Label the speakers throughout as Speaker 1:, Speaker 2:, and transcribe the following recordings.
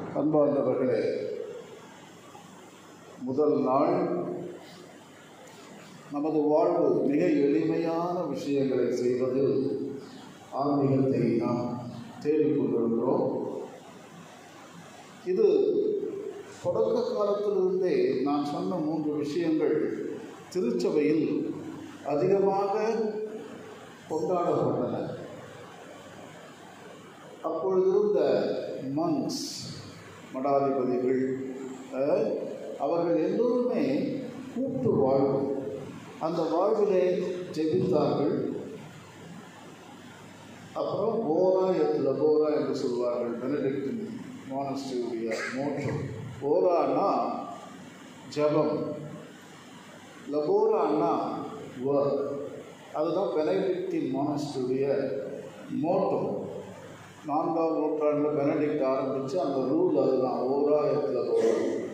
Speaker 1: அன்பார்ந்தவர்களே முதல் நாள் நமது வாழ்வு மிக எளிமையான விஷயங்களை செய்வதில் ஆன்மீகத்தை நாம் தேடிக்கொண்டிருக்கிறோம் இது தொடக்க காலத்திலிருந்தே நான் சொன்ன மூன்று விஷயங்கள் திருச்சபையில் அதிகமாக கொண்டாடப்பட்டன அப்பொழுதிருந்த மங்ஸ் மடாதிபதிகள் அஹ், அவர்கள் எல்லோருமே கூட்டு வாழ்வு அந்த வாழ்விலே ஜெபித்தார்கள் அப்புறம் போரா எத் லபோரா என்று சொல்வார்கள் பெனடிக்டின் மானஸ்டியுடைய மோட்சம் போரானா ஜபம் லபோரானா ஒர்க் அதுதான் பெனடிக்டின் மானஸ்டியுடைய மோட்டோ நான்காம் நூற்றாண்டில் பெனடிக்ட் ஆரம்பித்து அந்த ரூல் அதுதான் ஓரா எத் லபோரா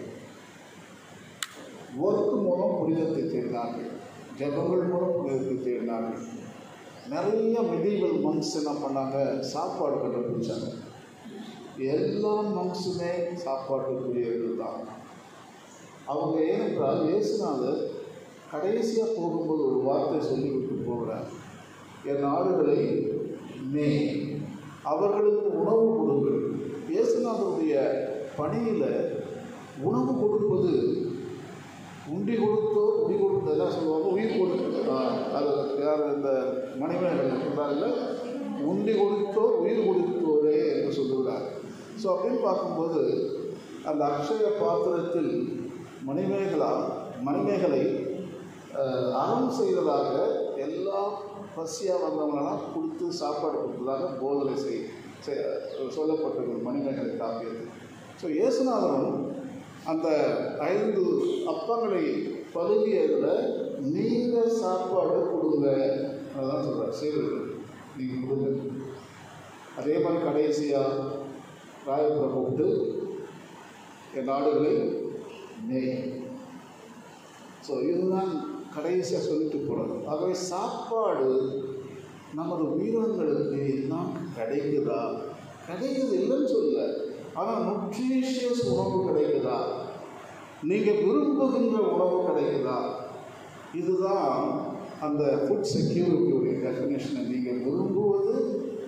Speaker 1: ஒர்க் மூலம் புனிதத்தை தேடினார்கள் ஜபங்கள் மூலம் புனிதத்தை தேடினார்கள் நிறைய மெடிவல் மங்ஸ் என்ன பண்ணாங்க சாப்பாடு கண்டுபிடிச்சாங்க எல்லா மங்ஸுமே சாப்பாட்டுக்குரியவர்கள் தான் அவங்க ஏனென்றால் இயேசுநாதர் கடைசியாக போகும்போது ஒரு வார்த்தை சொல்லிவிட்டு போகிறார் என் ஆடுகளை மே அவர்களுக்கு உணவு கொடுங்கள் இயேசுநாதருடைய பணியில் உணவு கொடுப்பது உண்டி கொடுத்தோ உடி கொடுத்தோ எல்லாம் சொல்லுவாங்க உயிர் கொடுத்து அது யார் இந்த மணிமேகல் சொல்கிறாங்கல்ல உண்டி கொடுத்தோ உயிர் கொடுத்தோரே என்று சொல்லுகிறார் ஸோ அப்படின்னு பார்க்கும்போது அந்த அக்ஷய பாத்திரத்தில் மணிமேகலா மணிமேகலை அஹ், அறம் செய்ததாக எல்லா பசியாக வந்தவங்களெல்லாம் கொடுத்து சாப்பாடு கொடுத்ததாக போதனை செய் செய்- சொல்லப்பட்டிருக்கிறது மணிமேகலை காப்பியத்தில் ஸோ இயேசுநாதரும் அந்த ஐந்து அப்பங்களை பருகியதில் நீங்கள் சாப்பாடு கொடுங்க அதான் சொல்கிறார் செய்வது நீங்கள் கொடுங்க அதே மாதிரி கடைசியாக ராயபுரம் கூப்பிட்டு என் நாடுகளை நெய் ஸோ இதுதான் கடைசியாக சொல்லிட்டு போகிறது ஆகவே சாப்பாடு நமது உயிரினங்களுக்கு எல்லாம் கிடைக்குதா கிடைக்குது இல்லைன்னு சொல்ல ஆனால் நியூட்ரிஷியஸ் உணவு கிடைக்குதா நீங்கள் விரும்புகின்ற உணவு கிடைக்குதா இதுதான் அந்த ஃபுட் செக்யூரிட்டியுடைய டெஃபினேஷனை நீங்கள் விரும்புவது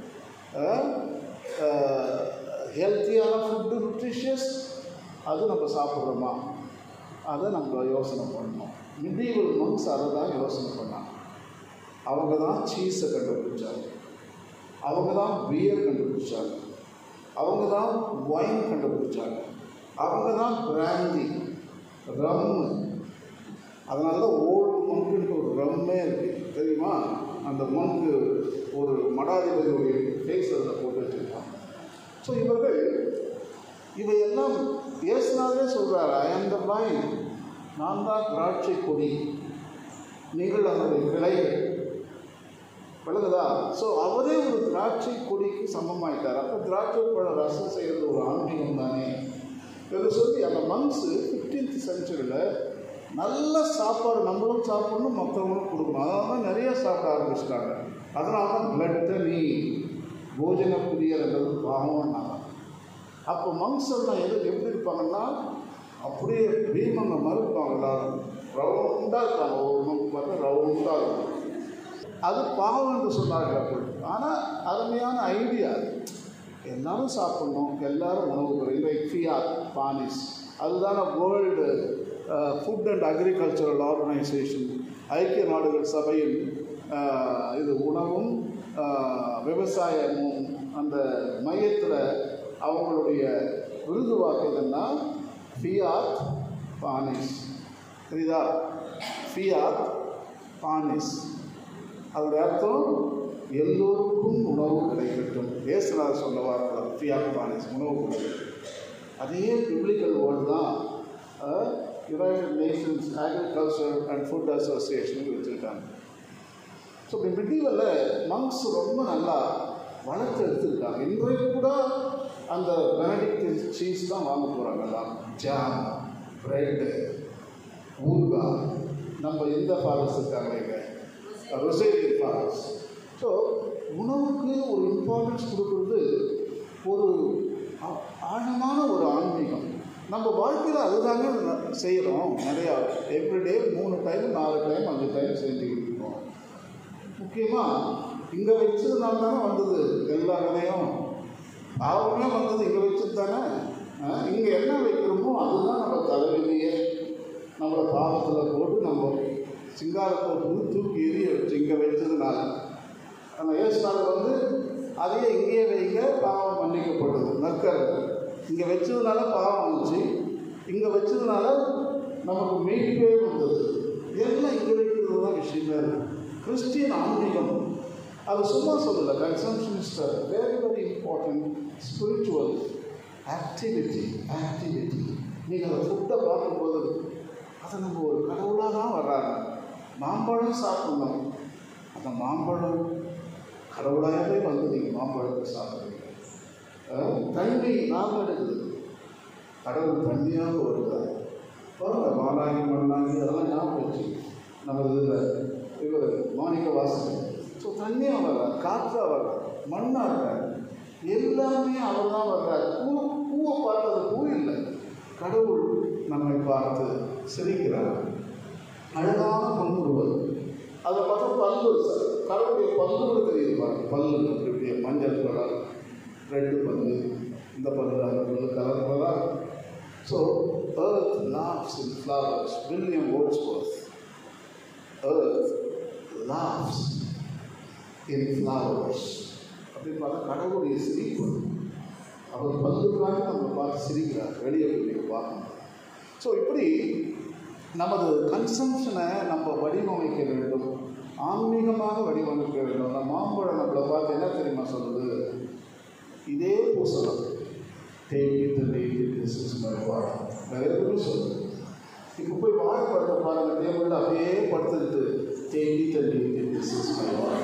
Speaker 1: ஹெல்த்தியான ஃபுட்டு நியூட்ரிஷியஸ் அது நம்ம சாப்பிட்றோமா அதை நம்ம யோசனை பண்ணணும் மிடிவல் மங்ஸ் அதை தான் யோசனை பண்ணாங்க அவங்க தான் சீஸை கண்டுபிடிச்சாங்க அவங்க தான் பியர் கண்டுபிடிச்சாங்க அவங்க தான் ஒயின் கண்டுபிடிச்சாங்க அவங்க தான் பிராந்தி ரம்மு அதனால தான் ஓல்டு மங்குன்ட்டு ஒரு ரம்மே இருக்குது தெரியுமா அந்த மங்கு ஒரு மடாதிபதியுடைய ஃபேஸ் அதில் போட்டு வச்சுருக்காங்க ஸோ இவர்கள் இவையெல்லாம் இயேசுனாவே சொல்கிறார் ஐ ஆம் த வைன் நான் தான் திராட்சை கொடி நீங்கள் அதனுடைய கிளைகள் விளங்குதா ஸோ அவரே ஒரு திராட்சை கொடிக்கு சமமாயிட்டார் அப்போ திராட்சை பழ ரசம் செய்கிறது ஒரு ஆன்மீகம் தானே என்று சொல்லி அந்த மங்ஸு ஃபிஃப்டீன்த் செஞ்சுரியில் நல்ல சாப்பாடு நம்மளும் சாப்பிடணும் மற்றவங்களும் கொடுக்கணும் அதனால தான் நிறைய சாப்பிட ஆரம்பிச்சிட்டாங்க அதனால தான் பிளட் நீ போஜன பிரியர்ன்றது பாவம்னாங்க அப்போ மங்ஸ் எல்லாம் எது எப்படி இருப்பாங்கன்னா அப்படியே பீமங்க மாதிரி இருப்பாங்க எல்லாரும் ரவுண்டாக இருப்பாங்க ஒரு மங்கு பார்த்தா ரவுண்டாக இருக்கும் அது பாவம் என்று சொன்னார்கள் அப்படி ஆனால் அருமையான ஐடியா அது எல்லாரும் சாப்பிடணும் எல்லாரும் உணவு பெறும் ஃபியாத் பானிஸ் அதுதான world food and agricultural organisation ஐக்கிய நாடுகள் சபையின் அஹ், இது உணவும் அஹ், விவசாயமும் அந்த மையத்தில் அவங்களுடைய விருது வாக்குதுன்னா ஃபியாத் பானிஸ் புரியுதா ஃபியாத் பானிஸ் அதோடைய அர்த்தம் எல்லோருக்கும் உணவு கிடைக்கட்டும் ஏசுநாதர் சொன்ன வார்த்தை ஃபியாத் பானிஸ் உணவு கிடைக்கட்டும் அதே பிப்ளிக்கல் வேர்டு தான் United Nations agriculture and food association வச்சுருக்காங்க ஸோ இப்படி மிடிவலில் மங்ஸ் ரொம்ப நல்லா வளர்த்து எடுத்துருக்காங்க இன்றைக்கு கூட அந்த பெனடிக்ட் சீஸ் தான் வாங்க போகிறாங்க எல்லாம் ஜாம் ப்ரெட்டு ஊர்காய் நம்ம எந்த ஃபாரஸ்ட் இருக்காங்க இங்கே ரொசேரியன் ஃபாரஸ்ட் ஸோ உணவுக்கு ஒரு இம்பார்ட்டன்ஸ் கொடுக்குறது ஒரு ஆ- ஆழமான ஒரு ஆன்மீக நம்ம வாழ்க்கையில் அதுதாங்க செய்கிறோம் நிறையா எவ்ரிடே மூணு டைம் நாலு டைம் அஞ்சு டைம் செஞ்சுக்கிட்டு இருக்கோம் முக்கியமாக இங்கே வச்சதுனால தானே வந்தது எல்லா வினையும் பாவமே வந்தது இங்கே வச்சது தானே இங்கே என்ன வைக்கிறோமோ அதுதான் நம்ம தலைவிதியே நம்மளை பாவத்தில் போட்டு நம்ம சிங்காரத்தை வந்து தூக்கி எரிய வச்சு இங்கே வச்சதுனால அந்த ஏசுநாள் வந்து அதையே இங்கேயே வைங்க பாவம் மன்னிக்கப்பட்டது நற்கரை இங்கே வச்சதுனால பாவம் வந்துச்சு இங்கே வச்சதுனால நமக்கு மீட்பே வந்தது எல்லாம் இங்கே வைக்கிறது தான் விஷயமே இருக்கு கிறிஸ்டியன் ஆன்மீகம் அது சும்மா சொல்லலை consumptionist very very important spiritual activity activity நீங்கள் அந்த ஃபுட்டை பார்க்கும்போது அதை நம்ம ஒரு கடவுளாக தான் வர்றாங்க மாம்பழம் சாப்பிடணும் அந்த மாம்பழம் கடவுளாகவே வந்து நீங்கள் மாம்பழத்தை சாப்பிடுறீங்க அஹ் தண்ணி நாம் எடுக்குது கடவுள் தண்ணியாக வருகிறார் பாருங்க வானாகி மண்ணாகி அதெல்லாம் ஞாபகம் வச்சு நம்ம இதில் இவர் மாணிக்க வாசகர் ஸோ தண்ணியாக வர்றார் காற்றாக வர்றார் மண்ணாக இருக்கார் எல்லாமே அவர் தான் வர்றார் பூ பூவை பார்த்தது பூ இல்லை கடவுள் நம்மை பார்த்து சிரிக்கிறார் அழகான பொன்முருவல் அதை பார்த்தா பல்லு சார் கடவுளுடைய பல்லு கூட தெரியுது பாருங்க பல்லு இப்படி மஞ்சள் கலர் ரெட்டு பல்லு இந்த பல்லு அந்த பல்லு கலர் கலராக so earth laughs in flowers William Wordsworth earth laughs in flowers அப்படின்னு பார்த்தா கடவுளுடைய சிரிப்பு அவர் பல்லுக்காக நம்ம பார்த்து சிரிக்கிறார் வெளியே வெளியே பார்க்கணும் ஸோ இப்படி நமது கன்சம்ஷனை நம்ம வடிவமைக்க வேண்டும் ஆன்மீகமாக வடிவமைக்க வேண்டும் அந்த மாம்பழம் நம்மளை பார்த்து என்ன தெரியுமா சொல்லுது இதே பூசலம் தேவி தந்தை திஸ் இஸ் மை வாழை வேற எதுவுமே சொல்லுது இப்போ போய் வாழைப்பழத்தை பாருங்க டேபிளில் அப்படியே படுத்துக்கிட்டு தேவி தந்தை திஸ் இஸ் மை வாழை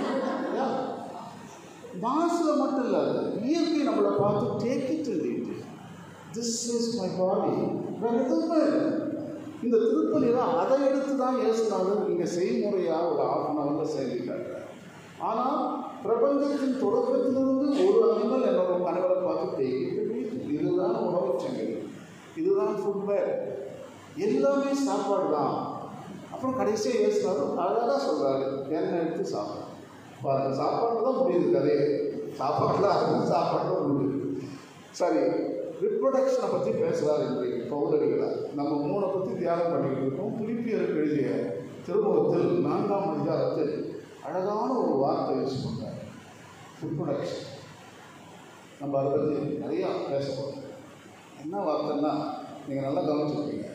Speaker 1: மாசில் மட்டும் இல்லை அது இயற்கை நம்மளை பார்த்து take it this is my body வேறு எதுவுமே இல்லை இந்த திருப்பலியில் அதை எடுத்து தான் இயேசுநாதர் இங்கே செய்முறையாக ஒரு ஆஃப் அன் ஹவரில் செஞ்சுட்டாங்க ஆனால் பிரபஞ்சத்தின் தொடக்கத்திலிருந்து ஒரு அனிமல் என்னோட கணவரை பார்த்து தேய்க்கிட்டு இதுதான் உணவு சங்கல் இதுதான் ஃபுட்வேர் எல்லாமே சாப்பாடு தான் அப்புறம் கடைசியாக இயேசுநாதர் அழகாக சொல்கிறாரு எண்ணெய் எடுத்து சாப்பிடும் பாருங்க சாப்பாடு தான் முடியுது கதையே சாப்பாட்டில் அது சாப்பாட்டில் முடியுது சரி ரிப்ரொடக்ஷனை பற்றி பேசுகிறார் இன்றைக்கு பௌதடிகளார் நம்ம மூணை பற்றி தியானம் பண்ணிக்கிட்டு இருக்கோம் பிலிப்பியருக்கு எழுதிய திருமுகத்தில் நான்காம் அதிகாரத்தில் அழகான ஒரு வார்த்தை யூஸ் பண்ணுறார் ரிப்ரொடக்ஷன் நம்ம அதை பற்றி நிறையா பேச போகிறோம் என்ன வார்த்தைன்னா நீங்கள் நல்லா கவனிச்சிருப்பீங்க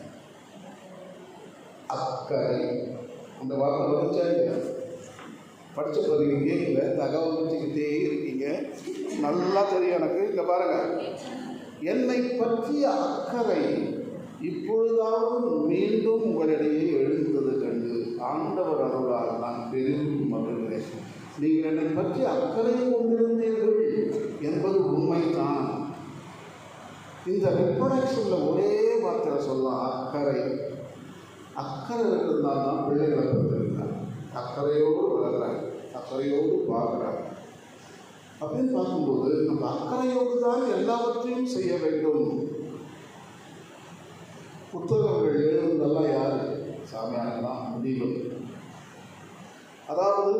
Speaker 1: அக்கறை இந்த வார்த்தை வந்துச்சா இல்லையா படித்த பதிவு கேட்கல தகவல் வச்சுக்கிட்டே இருக்கீங்க நல்லா தெரியும் எனக்கு இங்கே பாருங்கள் என்னை பற்றிய அக்கறை இப்பொழுதாவது மீண்டும் உங்களிடையே எழுந்தது கண்டு ஆண்டவர் அருளால் நான் பெரிதும் மகிழ்கிறேன் நீங்கள் என்னை பற்றி அக்கறை கொண்டிருந்தீர்கள் என்பது உண்மைதான் இந்த ரிப்ரொடக்ஷனில் ஒரே வார்த்தையில் சொல்லலாம் அக்கறை அக்கறை இருக்கிறதுனால தான் பிள்ளைகளை பெற்றிருக்காங்க அக்கறையோடு வளர்கிறாங்க அக்கறையோடு பார்க்குறாங்க அப்படின்னு பார்க்கும்போது நம்ம அக்கறையோடு தான் எல்லாவற்றையும் செய்ய வேண்டும் புத்தகங்கள் எழுதுனதெல்லாம் யார் சாமியாரெல்லாம் முடிவு அதாவது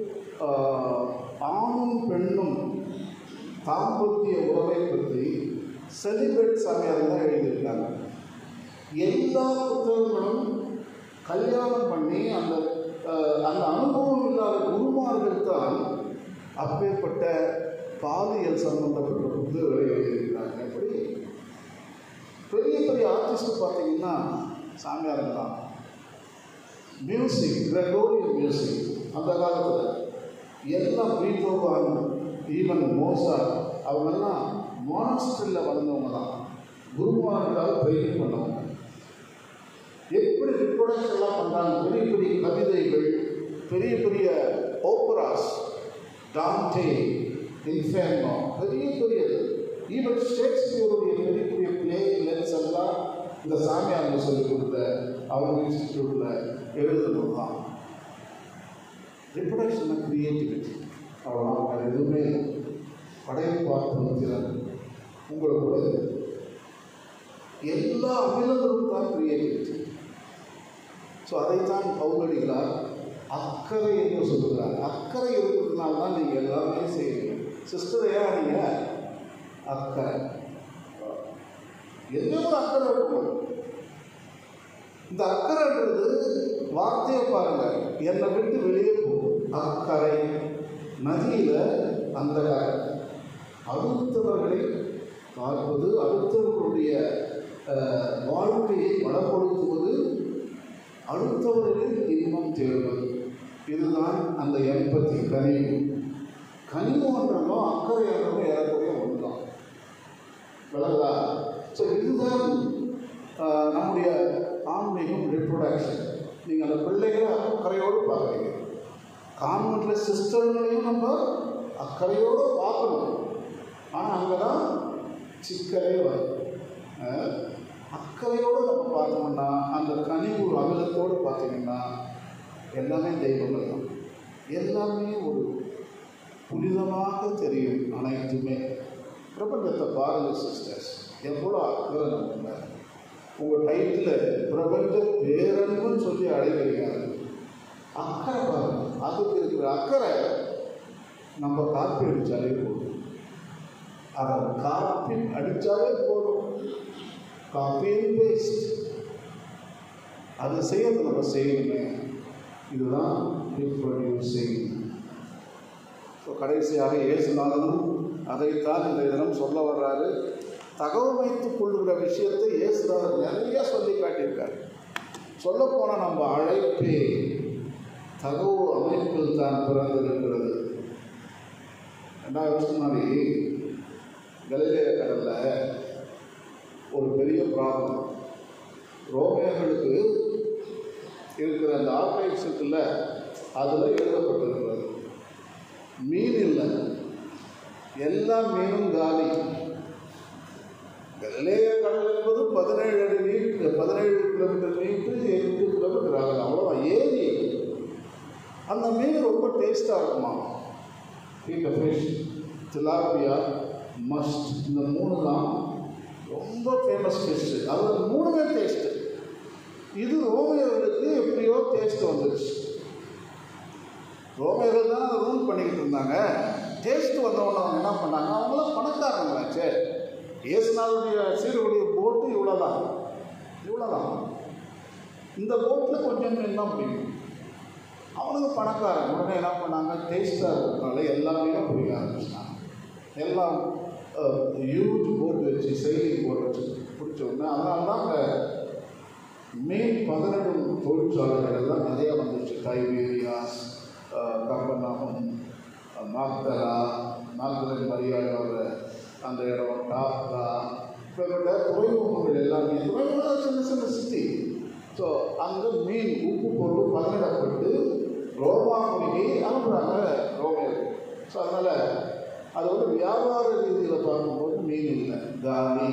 Speaker 1: ஆணும் பெண்ணும் தாம்பத்திய உறவை பற்றி செலிபிரேட் சாமியார் தான் எழுதியிருக்காங்க எல்லா புத்தகங்களும் கல்யாணம் பண்ணி அந்த அந்த அனுபவம் இல்லாத குருமார்கள் தான் அப்பேற்பட்ட பாலியல் சம்பந்தப்பட்ட புத்தகங்களை எழுதியிருக்கிறாங்க எப்படி பெரிய பெரிய ஆர்டிஸ்ட் பார்த்தீங்கன்னா சாமியாருங்க தான் மியூசிக் கிரெகோரியன் மியூசிக் அந்த காலத்தில் எல்லாம் பீட்டோவான் ஈவன் மோசா அவங்கெல்லாம் மானஸ்டரில் வளர்ந்தவங்க தான் குருமார்களால் ட்ரெயின் பண்ணவங்க எப்படி ரிப்ரொடக்ஷன் எல்லாம் பண்ணுறாங்க பெரிய பெரிய கவிதைகள் பெரிய பெரிய ஓப்பராஸ் டான்டே இன்ஃபேனோ பெரிய பெரிய ஈவன் ஷேக்ஸ்பியருடைய பெரிய பெரிய பிளே லென்ஸ் எல்லாம் இந்த சாமியார்கள் சொல்லிக் கொடுத்த அவங்க இன்ஸ்டிடியூட்டில் எழுதுறது தான் ரிப்ரொடக்ஷன் கிரியேட்டிவிட்டி அவ்வளோ வேறு எதுவுமே படைப்பாற்றல் திறன் உங்களுக்கு கூட எல்லா அமிலங்களும் தான் கிரியேட்டிவிட்டி ஸோ அதைத்தான் பௌரடிகளார் அக்கறை என்று சொல்லுகிறார் அக்கறை இருக்கிறதுனால தான் நீங்கள் எல்லாமே செய்வீங்க சிஸ்டர் ஏன் நீங்கள் அக்கறை எந்த ஒரு அக்கறை இருக்கணும் இந்த அக்கறைன்றது வார்த்தையை பாருங்க என்னை விட்டு வெளியே போகும் அக்கறை நதியில அந்த அடுத்தவர்களை பார்ப்பது அடுத்தவர்களுடைய அஹ், வாழ்க்கையை வளப்படுத்துவது அடுத்தவர்களின் இன்பம் தேடுவது இதுதான் அந்த எம்பத்தி கனிவு கனிவுன்றதும் அக்கறையானதும் ஏறக்குறைய ஒன்று தான் விளங்குதா ஸோ இதுதான் ஆஹ், நம்முடைய ஆன்மீகம் ரிப்ரொடக்ஷன் நீங்கள் அந்த பிள்ளைகளை அக்கறையோடு பார்க்குறீங்க கான்வெண்ட்டில் சிஸ்டர்களையும் நம்ம அக்கறையோடு பார்க்கணும் ஆனால் அங்கே தான் சிக்கலே வரும் ஆஹ், அக்கறையோடு நம்ம பார்த்தோம்னா அந்த கனிவு அமிலத்தோடு பார்த்தீங்கன்னா எல்லாமே தெய்வங்கள் தான் எல்லாமே ஒரு புனிதமாக தெரியும் அனைத்துமே பிரபஞ்சத்தை பாருங்க சிஸ்டர்ஸ் எவ்வளோ அக்கறை நம்ம மேல. உங்க டைட்டில் பிரபஞ்ச பேரன்புன்னு சொல்லி அழைக்கிறீங்க அக்கறை பாருங்க அதுக்கு இருக்கிற அக்கறை நம்ம காப்பி அடித்தாலே போதும் அதை காப்பி அடித்தாலே போதும் காப்பி பேஸ்ட் அது செய்யறது நம்ம செய்யணுமே இதுதான் ரீப்ரொடியூசிங் ஸோ கடைசியாக இயேசுநாதனும் அதைத்தான் இந்த தினம் சொல்ல வர்றாரு தகவமைத்துக் கொள்ளுகிற விஷயத்தை இயேசுநாதன் நிறைய சொல்லி காட்டியிருக்காரு சொல்லப்போனால் நம்ம அழைப்பே தகவல் அமைப்பில் தான் பிறந்திருக்கிறது ரெண்டாயிரம் வருஷம் முன்னாடி கலிலேய கடலில் ஒரு பெரிய ப்ராப்ளம் ரோமியர்களுக்கு இருக்கிற அந்த ஆர்கைவ்ஸ் இருக்குல்ல அதில் எழுதப்பட்டிருக்கிறது மீன் இல்லை எல்லா மீனும் காலி கலிலேய கடல் என்பது பதினேழு அடி நீட்டு பதினேழு கிலோமீட்டர் நீட்டு எட்டு கிலோமீட்டர் ஆகுது அவ்வளோதான் ஏரி அந்த மீன் ரொம்ப டேஸ்ட்டாக இருக்குமா பீக்க ஃபிஷ் திலாப்பியா மஸ்ட் இந்த மூணு தான் ரொம்ப ஃபேமஸ் ஃபிஷ்ஷு அது மூணுமே டேஸ்ட்டு இது ரோமியர்களுக்கு எப்படியோ டேஸ்ட் வந்துடுச்சு ரோமியர்கள் தான் அதை ரூல் பண்ணிக்கிட்டு இருந்தாங்க டேஸ்ட் வந்தவொடனே அவங்க என்ன பண்ணாங்க அவங்களாம் பணக்காரங்களாச்சே இயேசுநாதனுடைய சீருடைய போட்டு இவ்வளோதான் இவ்வளோதான் இந்த போட்டில் கொஞ்சம் மீன் தான் பிடிக்கும் அவனுக்கு பணக்காரன் உடனே என்ன பண்ணாங்க டேஸ்ட்டாக இருக்கிறதுனால எல்லாமே பிடிக்க ஆரம்பிச்சிட்டாங்க எல்லாம் யூத் போட்டு வச்சு செயலிங் போட்டு வச்சு பிடிச்ச உடனே அதனால தான் அங்கே மீன் பதனிடும் தொழிற்சாலைகள் எல்லாம் நிறைய வந்துச்சு டைபேரியாஸ் கப்பநாமம் மாக்தரா மாக்தலின் மரியாதையோட அந்த இடம் டாப்ரா இப்படிப்பட்ட துறைமுகங்கள் எல்லாமே துறைமுகம் சின்ன சின்ன சிட்டி ஸோ அங்கே மீன் உப்பு போட்டு பதனிடப்பட்டு ரோமாபுரிக்கு அனுப்புகிறாங்க ரோமியர் ஸோ அதனால் அது வந்து வியாபார ரீதியில் பார்க்கும்போது மீன் இல்லை காலி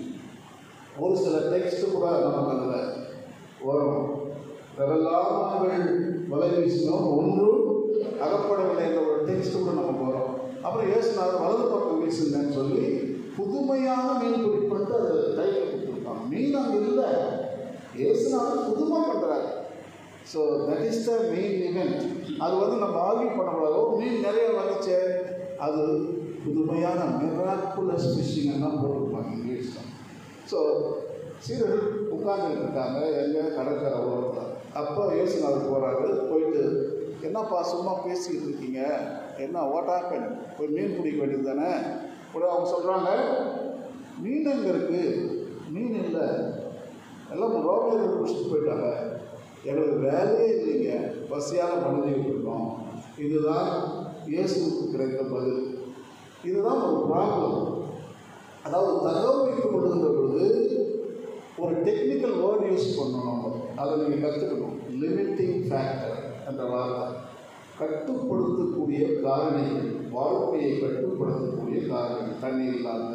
Speaker 1: ஒரு சில டெக்ஸ்ட் கூட நமக்கு அதில் வரும் ரெவெல்லாம் நாங்கள் வலை வீசினோம் ஒன்றும் அகப்படவில்லை என்ற ஒரு டெக்ஸ்ட் கூட நமக்கு வரும் அப்புறம் இயேசுநாதர் வலது பக்கம் வீசுங்கன்னு சொல்லி புதுமையான மீன் பிடிப்பட்டு அதை டைட்டில் கொடுத்துருப்பாங்க மீன் அங்கே இல்லை இயேசுநாதர் புதுமை பண்ணுறாரு so that is the main event அது வந்து நம்ம ஆர்கியூ பண்ணக்கூடாது ஓ, மீன் நிறைய வந்துச்சே அது புதுமையான மிராக்குலஸ் ஃபிஷிங் தான் போட்டிருப்பாங்க இங்கிலீஷில் ஸோ சீரர்கள் உட்கார்ந்துட்டு இருக்காங்க எங்கே கடற்கரை ஓரத்தில் அப்போ இயேசுநாதர் போகிறாரு போயிட்டு என்னப்பா சும்மா பேசிக்கிட்டு இருக்கீங்க என்ன வாட் ஹேப்பன் போய் மீன் பிடிக்க வேண்டியது தானே கூட அவங்க சொல்கிறாங்க மீன் எங்கே இருக்குது மீன் இல்லை எல்லாம் ரோமியர்கள் பிடிச்சிட்டு போயிட்டாங்க எங்களுக்கு வேலையே இல்லைங்க பசியான மனிதர்கள் இருக்கோம் இதுதான் இயேசுவுக்கு கிடைத்த பதில் இதுதான் ஒரு ப்ராப்ளம் அதாவது தகவல் வைத்துக் கொள்ளுகின்ற பொழுது ஒரு டெக்னிக்கல் வேர்டு யூஸ் பண்ணணும் நம்ம அதை நீங்கள் கற்றுக்கணும் லிமிட்டிங் ஃபேக்டர் என்ற வார்த்தை கட்டுப்படுத்தக்கூடிய காரணிகள் வாழ்க்கையை கட்டுப்படுத்தக்கூடிய காரணிகள் தண்ணி இல்லாத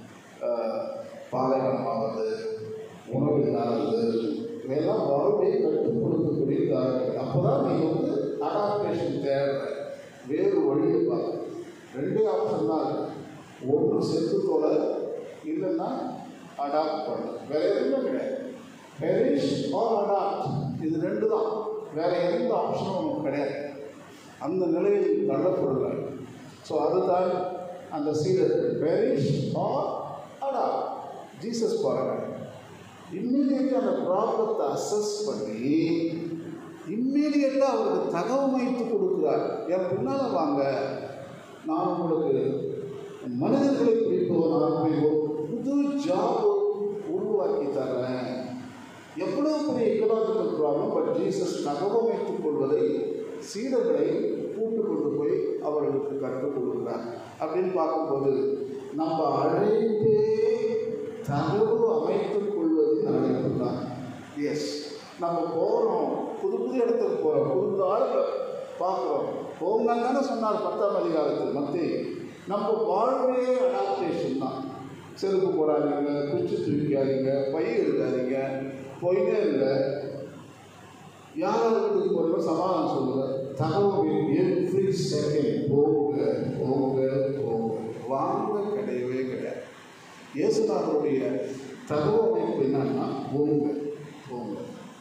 Speaker 1: பாலைவனமாவது உணவு இல்லாதது இதெல்லாம் வாழ்க்கையை கட்டுப்படுத்தக்கூடிய காரணிகள் அப்போ தான் நீங்கள் வந்து அடாப்டேஷன் தேவை வேறு வழியை பார்க்க ரெண்டே ஆப்ஷன் தான் இருக்கு ஒன்று செத்து தொலை இல்லைன்னா அடாப்ட் பண்ணு வேற எதுவுமே கிடையாது பெரிஷ் ஆர் அடாப்ட் இது ரெண்டு தான் வேற எந்த ஆப்ஷனும் நமக்கு கிடையாது அந்த நிலையில் தள்ளப்படுகிறார் ஸோ அதுதான் அந்த சீடர் பெரிஷ் ஆர் அடாப்ட் ஜீசஸ் பாருங்க இம்மீடியட்டாக அந்த ப்ராப்ளத்தை அசஸ் பண்ணி இம்மீடியட்டாக அவருக்கு தகவமைத்து கொடுக்குறார் என் பின்னால் வாங்க நான் உங்களுக்கு மனிதர்களை பிடிப்பவனாக ஒரு புது ஜாப் உருவாக்கி தரேன் எவ்வளோ பெரிய எக்கனாமிக்கல் ப்ராப்ளம் பட் ஜீசஸ் தகவமைத்துக் கொள்வதை சீடர்களை கூட்டு கொண்டு போய் அவர்களுக்கு கற்றுக் கொடுக்கிறார் அப்படின்னு பார்க்கும்போது நம்ம அழைப்பே தகவு அமைத்துக் கொள்வதின் அழைப்பு தான் எஸ் நம்ம போகிறோம் புது புது இடத்துக்கு போகிறோம் புது புது ஆளுகளை பார்க்குறோம் போங்கன்னு தானே சொன்னார் பத்தாம் அதிகாரத்தில் மத்திய நம்ம வாழ்வே அடாப்டேஷன் தான் செருப்பு போடாதீங்க குச்சி தூக்காதீங்க பை எடுக்காதீங்க போயிட்டே இல்லை யாராவது வீட்டுக்கு போகிறோம் சமாதானம் சொல்லுவேன் தகவல் எவ்ரி செகண்ட் போங்க போங்க போங்க வாங்க கிடையவே கிடையாது இயேசுநாதருடைய தகவல் அமைப்பு என்னன்னா போங்க போங்க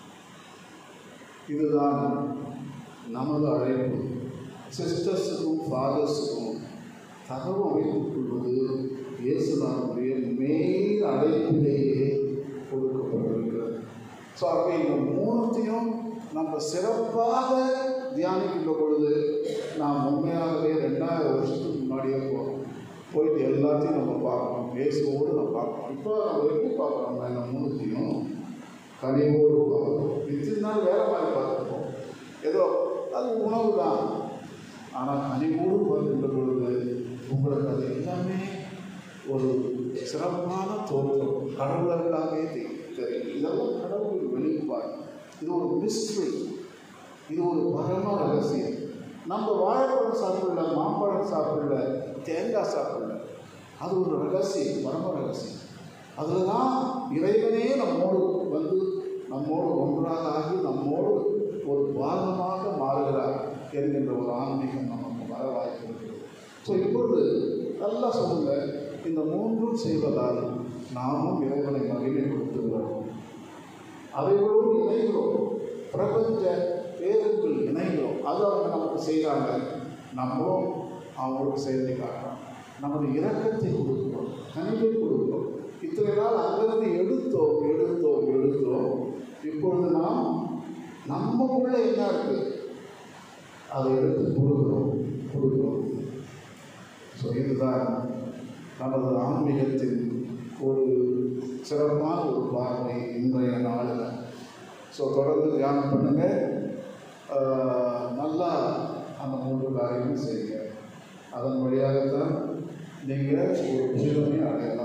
Speaker 1: இதுதான் நமது அழைப்பு சிஸ்டர்ஸுக்கும் ஃபாதர்ஸுக்கும் தகவல் அமைத்துக் கொள்வது இயேசுநாதனுடைய மெயின் அழைப்பிலேயே கொடுக்கப்பட்டிருக்கிறது ஸோ அப்போ இந்த மூணுத்தையும் நம்ம சிறப்பாக தியானிக்கின்ற பொழுது நாம் உண்மையாகவே ரெண்டாயிரம் வருஷத்துக்கு முன்னாடியே போகிறோம் போயிட்டு எல்லாத்தையும் நம்ம பார்க்கணும் இயேசுவோடு நம்ம பார்க்கணும் இப்போ நம்ம எப்படி பார்க்குறோம் இந்த மூணுத்தையும் கனிவோடு பார்க்கணும் இத்தனை நாள் வேற மாதிரி பார்த்துருப்போம் ஏதோ அது உணவு தான் ஆனால் கனிவோடு பார்க்கின்ற பொழுது உங்களுக்கு அது எல்லாமே ஒரு சிறப்பான தோற்றம் கடவுளர்களாகவே தெரியும் தெரியும் இதெல்லாம் கடவுளின் வெளிப்பாடு இது ஒரு மிஸ்ட்ரி இது ஒரு பரம ரகசியம் நம்ம வாழைப்பழம் சாப்பிடல மாம்பழம் சாப்பிடல தேங்காய் சாப்பிடல அது ஒரு ரகசியம் பரம ரகசியம் அதில் தான் இறைவனே நம்மோடு வந்து நம்மோடு ஒன்றாக ஆகி நம்மோடு ஒரு பாகமாக மாறுகிறார் என்கின்ற ஒரு ஆன்மீகம் நமக்கு வர வாய்ப்பு இருக்குது ஸோ இப்பொழுது நல்லா சொல்லுங்க இந்த மூன்றும் செய்வதால் நாமும் இறைவனை மகிமைப்படுத்துகிறோம் அவைகளோடு இணைகிறோம் பிரபஞ்ச பேருக்குள் இணைகிறோம் அது அவங்க நமக்கு செய்கிறாங்க நம்மளும் அவங்களுக்கு செய்தி காட்டுறோம் நமது இரக்கத்தை கொடுக்கிறோம் கனிவை கொடுக்கிறோம் இத்தனை நாள் அங்கிருந்து எடுத்தோம் எடுத்தோம் எடுத்தோம் இப்பொழுது நாம் நம்மக்குள்ள என்ன இருக்கு அதை எடுத்து கொடுக்கிறோம் கொடுக்கிறோம் ஸோ இதுதான் நமது ஆன்மீகத்தின் ஒரு சிறப்பான ஒரு பார்வை இன்றைய நாளில் ஸோ தொடர்ந்து தியானம் பண்ணுங்க ஆஹ் நல்லா அந்த மூன்று காரியமும் செய்யுங்க அதன் வழியாகத்தான் நீங்கள் ஒரு புரிதமை அடையலாம்